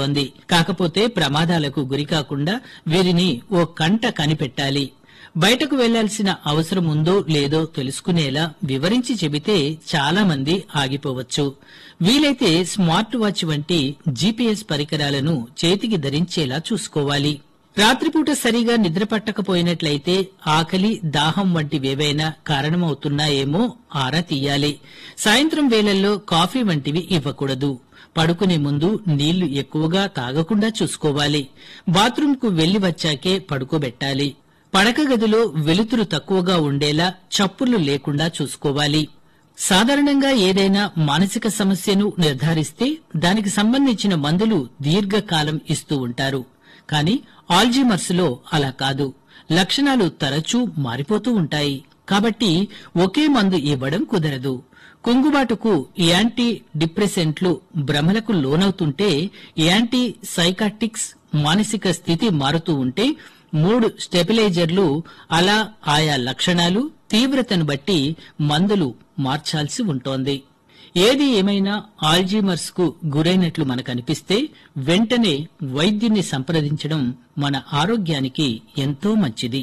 ఉంటోంది కాకపోతే ప్రమాదాలకు గురికాకుండా వీరిని ఓ కంట కనిపెట్టాలి బయటకు వెళ్లాల్సిన అవసరం ఉందో లేదో తెలుసుకునేలా వివరించి చెబితే చాలా మంది ఆగిపోవచ్చు వీలైతే స్మార్ట్ వాచ్ వంటి జీపీఎస్ పరికరాలను చేతికి ధరించేలా చూసుకోవాలి రాత్రిపూట సరిగా నిద్ర పట్టకపోయినట్లయితే ఆకలి దాహం వంటివేవైనా కారణమవుతున్నాయేమో ఆరా తీయాలి సాయంత్రం వేళల్లో కాఫీ వంటివి ఇవ్వకూడదు పడుకునే ముందు నీళ్లు ఎక్కువగా తాగకుండా చూసుకోవాలి బాత్రూంకు వెళ్లి వచ్చాకే పడుకోబెట్టాలి పడక గదిలో వెలుతురు తక్కువగా ఉండేలా చప్పుళ్లు లేకుండా చూసుకోవాలి సాధారణంగా ఏదైనా మానసిక సమస్యను నిర్ధారిస్తే దానికి సంబంధించిన మందులు దీర్ఘకాలం ఇస్తూ ఉంటారు కానీ ఆల్జీమర్స్ లో అలా కాదు లక్షణాలు తరచూ మారిపోతూ ఉంటాయి కాబట్టి ఒకే మందు ఇవ్వడం కుదరదు కుంగుబాటుకు యాంటీ డిప్రెసెంట్లు భ్రమలకు లోనవుతుంటే యాంటీ సైకాటిక్స్ మానసిక స్థితి మారుతూ ఉంటే మూడు స్టెబిలైజర్లు అలా ఆయా లక్షణాలు తీవ్రతను బట్టి మందులు మార్చాల్సి ఉంటోంది ఏది ఏమైనా ఆల్జీమర్స్ కు గురైనట్లు మనకనిపిస్తే వెంటనే వైద్యుని సంప్రదించడం మన ఆరోగ్యానికి ఎంతో మంచిది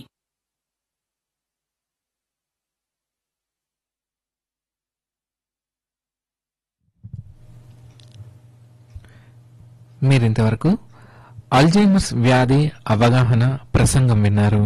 మీరింతవరకు అల్జైమర్స్ వ్యాధి అవగాహన ప్రసంగం విన్నారు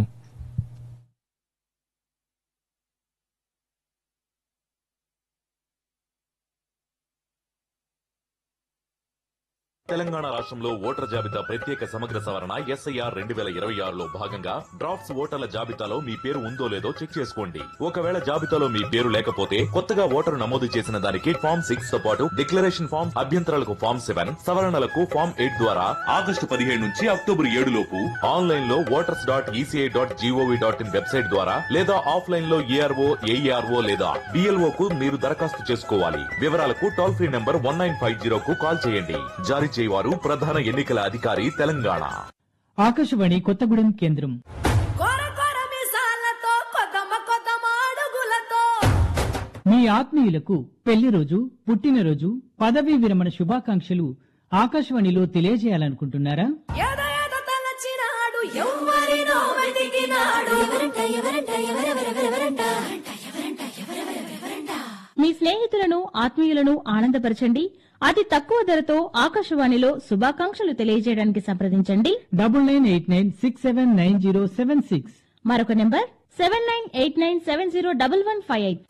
తెలంగాణ రాష్ట్రంలో ఓటర్ జాబితా ప్రత్యేక సమగ్ర సవరణ ఎస్ఐఆర్ రెండు వేల ఇరవై ఆరులో భాగంగా డ్రాఫ్ట్స్ ఓటర్ల జాబితాలో మీ పేరు ఉందో లేదో చెక్ చేసుకోండి ఒకవేళ జాబితాలో మీ పేరు లేకపోతే కొత్తగా ఓటరు నమోదు చేసిన దానికి ఫామ్ సిక్స్ తో పాటు డిక్లరేషన్ ఫామ్ అభ్యంతరాలకు ఫామ్ సెవెన్ సవరణలకు ఫామ్ ఎయిట్ ద్వారా ఆగస్టు పదిహేడు నుంచి అక్టోబర్ ఏడు లోపు ఆన్లైన్ లో voters dot ECI dot GOV dot in website ద్వారా లేదా ఆఫ్లైన్ లో ఏఆర్ఓ ఏఈఆర్ఓ లేదా బిఎల్ఓ కు మీరు దరఖాస్తు చేసుకోవాలి వివరాలకు toll free number one nine five zero కు కాల్ చేయండి జారీ చేయవారు ప్రధాన ఎన్నికల అధికారి తెలంగాణ ఆకాశవాణి కొత్తగూడెం కేంద్రం కొర కొర మిసాలతో కొదమ కొదమ అడుగులతో మీ ఆత్మీయులకు పెళ్లి రోజు పుట్టినరోజు పదవీ విరమణ శుభాకాంక్షలు ఆకాశవాణిలో తెలియజేయాలనుకుంటున్నారా ఎద ఎద తలచినాడు ఎవ్వరినో వెతికినాడు మీ స్నేహితులను ఆత్మీయులను ఆనందపరచండి అతి తక్కువ ధరతో ఆకాశవాణిలో శుభాకాంక్షలు తెలియజేయడానికి సంప్రదించండి double nine eight nine six seven nine zero seven six మరొక number seven nine eight nine seven zero double one five eight